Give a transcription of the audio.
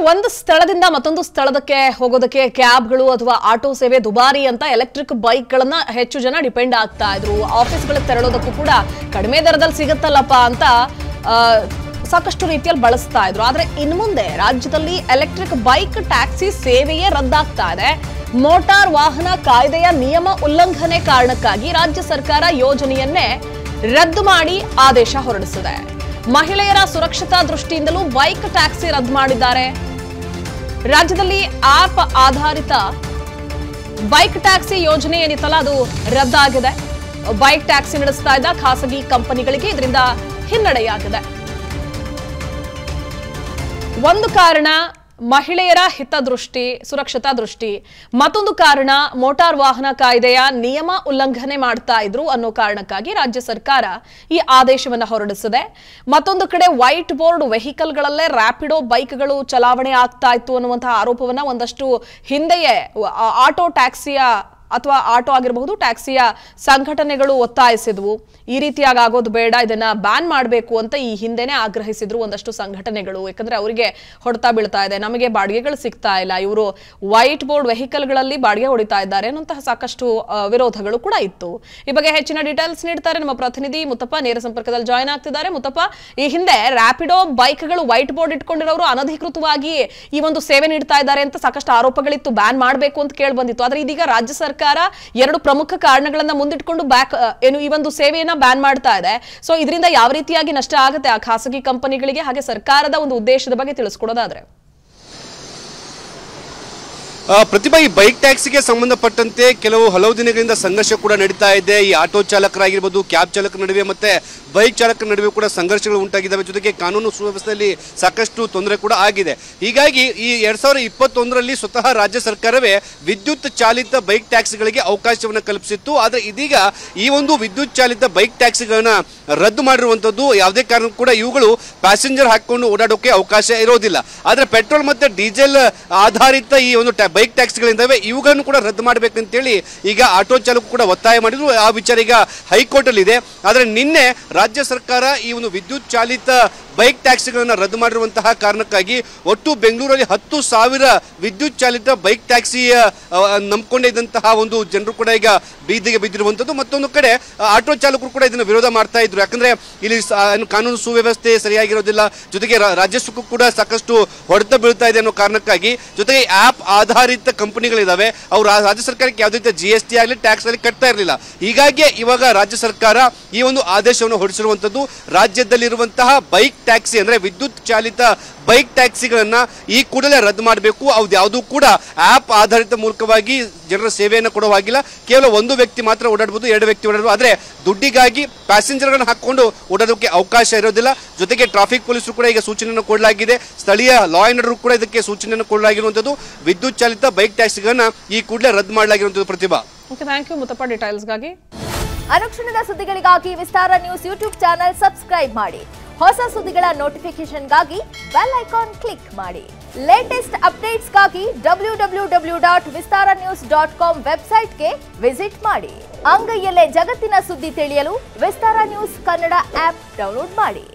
ಒಂದು ಸ್ಥಳದಿಂದ ಮತ್ತೊಂದು ಸ್ಥಳದಕ್ಕೆ ಹೋಗೋದಕ್ಕೆ ಕ್ಯಾಬ್ಗಳು ಅಥವಾ ಆಟೋ ಸೇವೆ ದುಬಾರಿ ಅಂತ ಎಲೆಕ್ಟ್ರಿಕ್ ಬೈಕ್ಗಳನ್ನ ಹೆಚ್ಚು ಜನ ಡಿಪೆಂಡ್ ಆಗ್ತಾ ಇದ್ರು ಆಫೀಸ್ಗಳಿಗೆ ತೆರಳೋದಕ್ಕೂ ಕೂಡ ಕಡಿಮೆ ದರದಲ್ಲಿ ಸಿಗುತ್ತಲ್ಲಪ್ಪ ಅಂತ ಆ, ಸಾಕಷ್ಟು ರೀತಿಯಲ್ಲಿ ಬಳಸ್ತಾ ಇದ್ರು ಆದ್ರೆ ಇನ್ನು ಮುಂದೆ ರಾಜ್ಯದಲ್ಲಿ ಎಲೆಕ್ಟ್ರಿಕ್ ಬೈಕ್ ಟ್ಯಾಕ್ಸಿ ಸೇವೆಯೇ ರದ್ದಾಗ್ತಾ ಇದೆ ಮೋಟಾರ್ ವಾಹನ ಕಾಯ್ದೆಯ ನಿಯಮ ಉಲ್ಲಂಘನೆ ಕಾರಣಕ್ಕಾಗಿ ರಾಜ್ಯ ಸರ್ಕಾರ ಯೋಜನೆಯನ್ನೇ ರದ್ದು ಮಾಡಿ ಆದೇಶ ಹೊರಡಿಸಿದೆ ಮಹಿಳೆಯರ ಸುರಕ್ಷತಾ ದೃಷ್ಟಿಯಿಂದಲೂ ಬೈಕ್ ಟ್ಯಾಕ್ಸಿ ರದ್ದು ಮಾಡಿದ್ದಾರೆ ರಾಜ್ಯದಲ್ಲಿ ಆಪ್ ಆಧಾರಿತ ಬೈಕ್ ಟ್ಯಾಕ್ಸಿ ಯೋಜನೆ ಏನಿತ್ತಲ್ಲ ಅದು ರದ್ದಾಗಿದೆ ಬೈಕ್ ಟ್ಯಾಕ್ಸಿ ನಡೆಸ್ತಾ ಇದ್ದ ಖಾಸಗಿ ಕಂಪನಿಗಳಿಗೆ ಇದರಿಂದ ಹಿನ್ನಡೆಯಾಗಿದೆ ಒಂದು ಕಾರಣ ಮಹಿಳೆಯರ ಹಿತದೃಷ್ಟಿ ಸುರಕ್ಷತಾ ದೃಷ್ಟಿ ಮತ್ತೊಂದು ಕಾರಣ ಮೋಟಾರ್ ವಾಹನ ಕಾಯ್ದೆಯ ನಿಯಮ ಉಲ್ಲಂಘನೆ ಮಾಡ್ತಾ ಇದ್ರು ಅನ್ನೋ ಕಾರಣಕ್ಕಾಗಿ ರಾಜ್ಯ ಸರ್ಕಾರ ಈ ಆದೇಶವನ್ನ ಹೊರಡಿಸಿದೆ ಮತ್ತೊಂದು ಕಡೆ ವೈಟ್ ಬೋರ್ಡ್ ವೆಹಿಕಲ್ಗಳಲ್ಲೇ ರ್ಯಾಪಿಡೋ ಬೈಕ್ಗಳು ಚಲಾವಣೆ ಆಗ್ತಾ ಇತ್ತು ಅನ್ನುವಂತಹ ಆರೋಪವನ್ನ ಒಂದಷ್ಟು ಹಿಂದೆಯೇ ಆ- ಆಟೋ ಟ್ಯಾಕ್ಸಿಯ ಅಥವಾ ಆಟೋ ಆಗಿರಬಹುದು ಟ್ಯಾಕ್ಸಿಯ ಸಂಘಟನೆಗಳು ಒತ್ತಾಯಿಸಿದ್ವು ಈ ರೀತಿಯಾಗಿ ಆಗೋದು ಬೇಡ ಇದನ್ನ ಬ್ಯಾನ್ ಮಾಡಬೇಕು ಅಂತ ಈ ಹಿಂದೆನೆ ಆಗ್ರಹಿಸಿದ್ರು ಒಂದಷ್ಟು ಸಂಘಟನೆಗಳು ಯಾಕಂದ್ರೆ ಅವರಿಗೆ ಹೊಡೆತ ಬೀಳ್ತಾ ಇದೆ ನಮಗೆ ಬಾಡಿಗೆಗಳು ಸಿಗ್ತಾ ಇಲ್ಲ ಇವರು ವೈಟ್ ಬೋರ್ಡ್ ವೆಹಿಕಲ್ಗಳಲ್ಲಿ ಬಾಡಿಗೆ ಹೊಡಿತಾ ಇದ್ದಾರೆ ಅನ್ನೋಂತಹ ಸಾಕಷ್ಟು ಆ, ವಿರೋಧಗಳು ಕೂಡ ಇತ್ತು ಈ ಬಗ್ಗೆ ಹೆಚ್ಚಿನ ಡೀಟೇಲ್ಸ್ ನೀಡ್ತಾರೆ ನಮ್ಮ ಪ್ರತಿನಿಧಿ ಮುತ್ತಪ್ಪ ನೇರ ಸಂಪರ್ಕದಲ್ಲಿ ಜಾಯ್ನ್ ಆಗ್ತಿದ್ದಾರೆ ಮುತ್ತಪ್ಪ ಈ ಹಿಂದೆ ರ್ಯಾಪಿಡೋ ಬೈಕ್ಗಳು ವೈಟ್ ಬೋರ್ಡ್ ಇಟ್ಕೊಂಡಿರೋರು ಅನಧಿಕೃತವಾಗಿ ಈ ಒಂದು ಸೇವೆ ನೀಡ್ತಾ ಇದ್ದಾರೆ ಅಂತ ಸಾಕಷ್ಟು ಆರೋಪಗಳಿತ್ತು ಬ್ಯಾನ್ ಮಾಡಬೇಕು ಅಂತ ಕೇಳಿ ಬಂದಿತ್ತು ಆದ್ರೆ ಇದೀಗ ರಾಜ್ಯ ಸರ್ಕಾರ ಎರಡು ಪ್ರಮುಖ ಕಾರಣಗಳನ್ನ ಮುಂದಿಟ್ಕೊಂಡು ಬ್ಯಾಕ್ ಏನು ಈ ಒಂದು ಸೇವೆಯನ್ನ ಬ್ಯಾನ್ ಮಾಡ್ತಾ ಇದೆ ಸೊ ಇದರಿಂದ ಯಾವ ರೀತಿಯಾಗಿ ನಷ್ಟ ಆಗುತ್ತೆ ಆ ಖಾಸಗಿ ಕಂಪನಿಗಳಿಗೆ ಹಾಗೆ ಸರ್ಕಾರದ ಒಂದು ಉದ್ದೇಶದ ಬಗ್ಗೆ ತಿಳಿಸ್ಕೊಡೋದಾದ್ರೆ ಆ, ಪ್ರತಿಭಾ ಈ ಬೈಕ್ ಟ್ಯಾಕ್ಸಿಗೆ ಸಂಬಂಧಪಟ್ಟಂತೆ ಕೆಲವು ಹಲವು ದಿನಗಳಿಂದ ಸಂಘರ್ಷ ಕೂಡ ನಡೀತಾ ಇದೆ ಈ ಆಟೋ ಚಾಲಕರಾಗಿರ್ಬೋದು ಕ್ಯಾಬ್ ಚಾಲಕರ ನಡುವೆ ಮತ್ತೆ ಬೈಕ್ ಚಾಲಕರ ನಡುವೆ ಕೂಡ ಸಂಘರ್ಷಗಳು ಉಂಟಾಗಿದ್ದಾವೆ ಜೊತೆಗೆ ಕಾನೂನು ಸುವ್ಯವಸ್ಥೆಯಲ್ಲಿ ಸಾಕಷ್ಟು ತೊಂದರೆ ಕೂಡ ಆಗಿದೆ ಹೀಗಾಗಿ ಈ ಎರಡ್ ಸಾವಿರದ ಇಪ್ಪತ್ತೊಂದರಲ್ಲಿ ಸ್ವತಃ ರಾಜ್ಯ ಸರ್ಕಾರವೇ ವಿದ್ಯುತ್ ಚಾಲಿತ ಬೈಕ್ ಟ್ಯಾಕ್ಸಿಗಳಿಗೆ ಅವಕಾಶವನ್ನು ಕಲ್ಪಿಸಿತ್ತು ಆದರೆ ಇದೀಗ ಈ ಒಂದು ವಿದ್ಯುತ್ ಚಾಲಿತ ಬೈಕ್ ಟ್ಯಾಕ್ಸಿಗಳನ್ನ ರದ್ದು ಮಾಡಿರುವಂತದ್ದು ಯಾವುದೇ ಕಾರಣಕ್ಕೂ ಕೂಡ ಇವುಗಳು ಪ್ಯಾಸೆಂಜರ್ ಹಾಕೊಂಡು ಓಡಾಡೋಕೆ ಅವಕಾಶ ಇರೋದಿಲ್ಲ ಆದರೆ ಪೆಟ್ರೋಲ್ ಮತ್ತೆ ಡೀಸೆಲ್ ಆಧಾರಿತ ಈ ಒಂದು ಟ್ಯಾ- ಬೈಕ್ ಟ್ಯಾಕ್ಸಿಗಳಿದ್ದಾವೆ ಇವುಗಳನ್ನು ಕೂಡ ರದ್ದು ಮಾಡಬೇಕಂತೇಳಿ ಈಗ ಆಟೋ ಚಾಲಕ ಕೂಡ ಒತ್ತಾಯ ಮಾಡಿದ್ರು ಆ ವಿಚಾರ ಈಗ ಹೈಕೋರ್ಟ್ ಅಲ್ಲಿ ಇದೆ ಆದರೆ ನಿನ್ನೆ ರಾಜ್ಯ ಸರ್ಕಾರ ಈ ಒಂದು ವಿದ್ಯುತ್ ಚಾಲಿತ ಬೈಕ್ ಟ್ಯಾಕ್ಸಿಗಳನ್ನು ರದ್ದು ಮಾಡಿರುವಂತಹ ಕಾರಣಕ್ಕಾಗಿ ಒಟ್ಟು ಬೆಂಗಳೂರಲ್ಲಿ ಹತ್ತು ಸಾವಿರ ವಿದ್ಯುತ್ ಚಾಲಿತ ಬೈಕ್ ಟ್ಯಾಕ್ಸಿ ನಂಬ್ಕೊಂಡಿದ್ದಂತಹ ಒಂದು ಜನರು ಕೂಡ ಈಗ ಬೀದಿಗೆ ಬಿದ್ದಿರುವಂಥದ್ದು ಮತ್ತೊಂದು ಕಡೆ ಆ, ಆಟೋ ಚಾಲಕರು ಕೂಡ ಇದನ್ನು ವಿರೋಧ ಮಾಡ್ತಾ ಇದ್ರು ಯಾಕಂದ್ರೆ ಇಲ್ಲಿ ಸ- ಏನು ಕಾನೂನು ಸುವ್ಯವಸ್ಥೆ ಸರಿಯಾಗಿರೋದಿಲ್ಲ ಜೊತೆಗೆ ರಾ- ರಾಜಸ್ವಕ್ಕೂ ಕೂಡ ಸಾಕಷ್ಟು ಹೊಡೆತ ಬೀಳ್ತಾ ಇದೆ ಅನ್ನೋ ಕಾರಣಕ್ಕಾಗಿ ಜೊತೆಗೆ ಆಪ್ ಆಧಾರಿತ ಕಂಪನಿಗಳಿದಾವೆ ಅವು ರಾ- ರಾಜ್ಯ ಸರ್ಕಾರಕ್ಕೆ ಯಾವುದೇ ರೀತಿಯ ಜಿ ಎಸ್ ಟಿ ಆಗಲಿ ಟ್ಯಾಕ್ಸ್ ಆಗಲಿ ಕಟ್ತಾ ಇರಲಿಲ್ಲ ಹೀಗಾಗಿ ಇವಾಗ ರಾಜ್ಯ ಸರ್ಕಾರ ಈ ಒಂದು ಆದೇಶವನ್ನು ಹೊರಡಿಸಿರುವಂಥದ್ದು ರಾಜ್ಯದಲ್ಲಿರುವಂತಹ ಬೈಕ್ ಟ್ಯಾಕ್ಸಿ ಅಂದ್ರೆ ವಿದ್ಯುತ್ ಚಾಲಿತ ಬೈಕ್ ಟ್ಯಾಕ್ಸಿಗಳನ್ನ ಈ ಕೂಡಲೇ ರದ್ದು ಮಾಡಬೇಕು ಅದು ಯಾವುದೂ ಕೂಡ ಆಪ್ ಆಧಾರಿತ ಮೂಲಕವಾಗಿ ಜನರ ಸೇವೆಯನ್ನು ಕೊಡುವಾಗಿಲ್ಲ ಕೇವಲ ಒಂದು ವ್ಯಕ್ತಿ ಮಾತ್ರ ಓಡಾಡಬಹುದು ಎರಡು ವ್ಯಕ್ತಿ ಓಡಾಡಬಹುದು ಆದರೆ ದುಡ್ಡಿಗಾಗಿ ಪ್ಯಾಸೆಂಜರ್ಗಳನ್ನ ಹಾಕೊಂಡು ಓಡಾಡೋಕೆ ಅವಕಾಶ ಇರೋದಿಲ್ಲ ಜೊತೆಗೆ ಟ್ರಾಫಿಕ್ ಪೊಲೀಸರು ಕೂಡ ಈಗ ಸೂಚನೆಯನ್ನು ಕೊಡಲಾಗಿದೆ ಸ್ಥಳೀಯ ಲಾ ಅಂಡ್ ಆರ್ಡರ್ ಕೂಡ ಇದಕ್ಕೆ ಸೂಚನೆಯನ್ನು ಕೊಡಲಾಗಿರುವಂಥದ್ದು ವಿದ್ಯುತ್ ಚಾಲಿತ ಬೈಕ್ ಟ್ಯಾಕ್ಸಿಗಳನ್ನ ಈ ಕೂಡಲೇ ರದ್ದು ಮಾಡಲಾಗಿರುವಂಥದ್ದು Pratibha okay thank you Muthappa ಡೀಟೇಲ್ಸ್ಗಾಗಿ ಅನುಕ್ಷಣದ ಸುದ್ದಿಗಳಿಗಾಗಿ Vistara news YouTube channel subscribe ಮಾಡಿ ಹೊಸ ಸುದ್ದಿಗಳ ನೋಟಿಫಿಕೇಶನ್ಗಾಗಿ ಬೆಲ್ ಐಕಾನ್ ಕ್ಲಿಕ್ ಮಾಡಿ ಲೇಟೆಸ್ಟ್ ಅಪ್ಡೇಟ್ಸ್ಗಾಗಿ W W W dot Vistara news dot com ವೆಬ್ಸೈಟ್ಗೆ ವಿಸಿಟ್ ಮಾಡಿ ಅಂಗೈಯಲ್ಲೇ ಜಗತ್ತಿನ ಸುದ್ದಿ ತಿಳಿಯಲು Vistara news Kannada app download ಮಾಡಿ